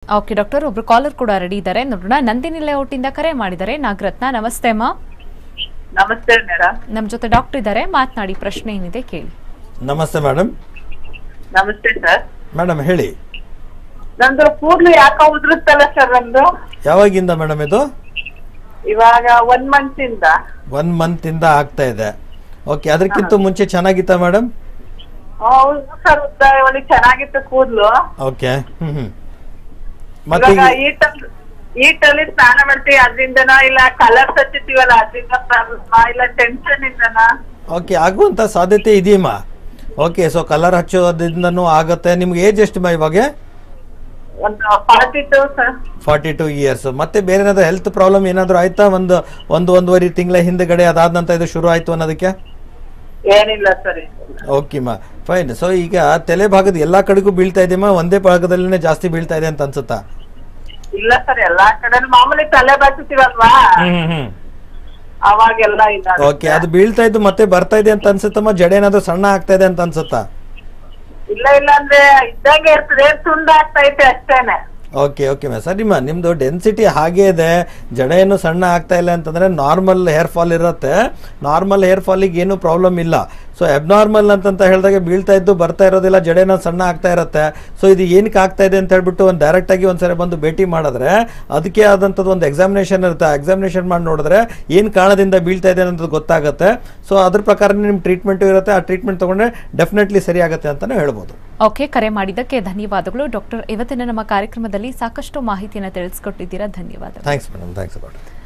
okay doctor ಒಬ್ರು caller ಕೂಡ ready ಇದ್ದಾರೆ ನೋಡೋಣ ನಂದಿನಿ ಲೇಔಟ್ ಇಂದ ಕರೆ ಮಾಡಿದ್ದಾರೆ ನಾಗರತ್ನ ನಮಸ್ತೆ ಅಮ್ಮ ನಮಸ್ತೆ ಮೇಡಮ್ ನಮ್ ಜೊತೆ ಡಾಕ್ಟರ್ ಇದ್ದಾರೆ ಮಾತನಾಡಿ ಪ್ರಶ್ನೆ ಏನಿದೆ ಕೇಳಿ ನಮಸ್ತೆ ಮೇಡಮ್ ನಮಸ್ತೆ ಸರ್ ಮೇಡಮ್ ಹೇಳಿ ನಂದು ಕೂದ್ಲು ಯಾಕ ಉದುರುತ್ತಲ್ಲ ಸರ್ ನಮ್ದು ಯಾವಾಗಿಂದ ಮೇಡಮ್ ಇದು ಇವಾಗ ಒನ್ ಮಂತ್ ಇಂದ ಒನ್ ಮಂತಿಂದ ಆಗ್ತಾ ಇದೆ ಓಕೆ ಅದಕ್ಕಿಂತ ಮುಂಚೆ ಚೆನ್ನಾಗಿತ್ತಾ ಮೇಡಮ್ ಹೌದು ಸರ್ ಉದ್ದ ಒಳ್ಳೆ ಚೆನ್ನಾಗಿತ್ತು ಕೂದ್ಲು ಓಕೆ ಹ್ಮ್ ಹ್ಮ್ ಮತ್ತೆ ಇವಾಗ ಈಗ- ಈಟಲ್ ಈಟಲ್ಲಿ ಸ್ನಾನ ಮಾಡ್ತೀವಿ ಅದ್ರಿಂದನಾ ಇಲ್ಲ ಕಲರ್ಸ್ ಹಚ್ಚುತ್ತೀವಲ್ಲ ಅದ್ರಿಂದ ಪ್ರಾಬ್ಲಮ್ ಇಲ್ಲ ಟೆನ್ಷನ್ ಇಂದನಾ ಓಕೆ ಆಗುವಂತ ಸಾಧ್ಯತೆ ಇದೆಯಮ್ಮ ಓಕೆ ಸೊ ಕಲರ್ ಹಚ್ಚೋದ್ರಿಂದನೂ ಆಗತ್ತೆ ನಿಮ್ಗೆ ಏಜ್ ಎಷ್ಟು ಮಾ ಇವಾಗ ಒಂದು forty two sir forty two years ಮತ್ತೆ ಬೇರೆ ಏನಾದ್ರು ಹೆಲ್ತ್ ಪ್ರಾಬ್ಲಮ್ ಏನಾದ್ರು ಆಯ್ತಾ ಒಂದು ಒಂದು ಒಂದೂವರೆ ತಿಂಗಳ ಹಿಂದ್ಗಡೆ ಅದಾದ ನಂತರ ಇದು ಶುರು ಆಯ್ತು ಅನ್ನೋದಕ್ಕೆ ಏನಿಲ್ಲ ಸರ್ ಓಕೆ ಮಾ ಫೈನ್ ಸೊ ಈಗ ತಲೆ ಭಾಗದ ಎಲ್ಲಾ ಕಡೆಗೂ ಬೀಳ್ತಾ ಇದೆಯಮ್ಮ ಒಂದೇ ಭಾಗದಲ್ಲೇ ಜಾಸ್ತಿ ಬೀಳ್ತಾ ಇದೆ ಅಂತ ಅನ್ಸುತ್ತಾ ಇಲ್ಲ ಸರ್ ಎಲ್ಲಾ ಕಡೆ ಮಾಮೂಲಿ ತಲೆ ಬಾಚುತ್ತೀವಲ್ವಾ ಹ್ಮ್ ಹ್ಮ್ ಅವಾಗೆಲ್ಲ ಇಲ್ಲ ಓಕೆ ಅದು ಬೀಳ್ತಾ ಇದ್ದು ಮತ್ತೆ ಬರ್ತಾ ಇದೆ ಅಂತ ಅನ್ಸುತ್ತಮ್ಮ ಜಡೆ ಏನಾದ್ರು ಸಣ್ಣ ಆಗ್ತಾ ಇದೆ ಅಂತ ಅನ್ಸುತ್ತಾ ಇಲ್ಲ ಇಲ್ಲ ಅಂದ್ರೆ ಇದ್ದಂಗೆ ಇರ್ತದೆ ತುಂಡು ಆಗ್ತೈತೆ ಅಷ್ಟೇನೆ ಓಕೆ ಓಕೆ ಮ್ಯಾಮ್ ಸರಿಮ್ಮ ನಿಮ್ಮದು ಡೆನ್ಸಿಟಿ ಹಾಗೇ ಇದೆ ಜಡ ಏನು ಸಣ್ಣ ಆಗ್ತಾ ಇಲ್ಲ ಅಂತಂದರೆ ನಾರ್ಮಲ್ ಹೇರ್ ಫಾಲ್ ಇರುತ್ತೆ ನಾರ್ಮಲ್ ಹೇರ್ ಫಾಲಿಗೆ ಏನೂ ಪ್ರಾಬ್ಲಮ್ ಇಲ್ಲ ಸೊ ಅಬ್ನಾರ್ಮಲ್ ಅಂತಂತ ಹೇಳಿದಾಗ ಬೀಳ್ತಾ ಇದ್ದು ಬರ್ತಾ ಇರೋದಿಲ್ಲ ಜಡೆನ ಸಣ್ಣ ಆಗ್ತಾ ಇರುತ್ತೆ ಸೊ ಇದು ಏನಕ್ಕೆ ಆಗ್ತಾ ಇದೆ ಅಂತ ಹೇಳ್ಬಿಟ್ಟು ಒಂದು ಡೈರೆಕ್ಟಾಗಿ ಒಂದ್ಸರಿ ಬಂದು ಭೇಟಿ ಮಾಡಿದ್ರೆ ಅದಕ್ಕೆ ಆದಂಥದ್ದು ಒಂದು ಎಕ್ಸಾಮಿನೇಷನ್ ಇರುತ್ತೆ ಎಕ್ಸಾಮಿನೇಷನ್ ಮಾಡಿ ನೋಡಿದ್ರೆ ಏನು ಕಾರಣದಿಂದ ಬೀಳ್ತಾ ಇದೆ ಅನ್ನೋದು ಗೊತ್ತಾಗುತ್ತೆ ಸೊ ಅದ್ರ ಪ್ರಕಾರ ನಿಮ್ಮ ಟ್ರೀಟ್ಮೆಂಟು ಇರುತ್ತೆ ಆ ಟ್ರೀಟ್ಮೆಂಟ್ ತೊಗೊಂಡ್ರೆ ಡೆಫಿನೆಟ್ಲಿ ಸರಿ ಆಗುತ್ತೆ ಅಂತಲೇ ಹೇಳ್ಬೋದು ಓಕೆ ಕರೆ ಮಾಡಿದ್ದಕ್ಕೆ ಧನ್ಯವಾದಗಳು ಡಾಕ್ಟರ್ ಇವತ್ತಿನ ನಮ್ಮ ಕಾರ್ಯಕ್ರಮದಲ್ಲಿ ಸಾಕಷ್ಟು ಮಾಹಿತಿಯನ್ನು ತಿಳಿಸ್ಕೊಟ್ಟಿದ್ದೀರಾ ಧನ್ಯವಾದ ಥ್ಯಾಂಕ್ಸ್ ಮೇಡಮ್ ಥ್ಯಾಂಕ್ಸ್ ಅಬೌಟ್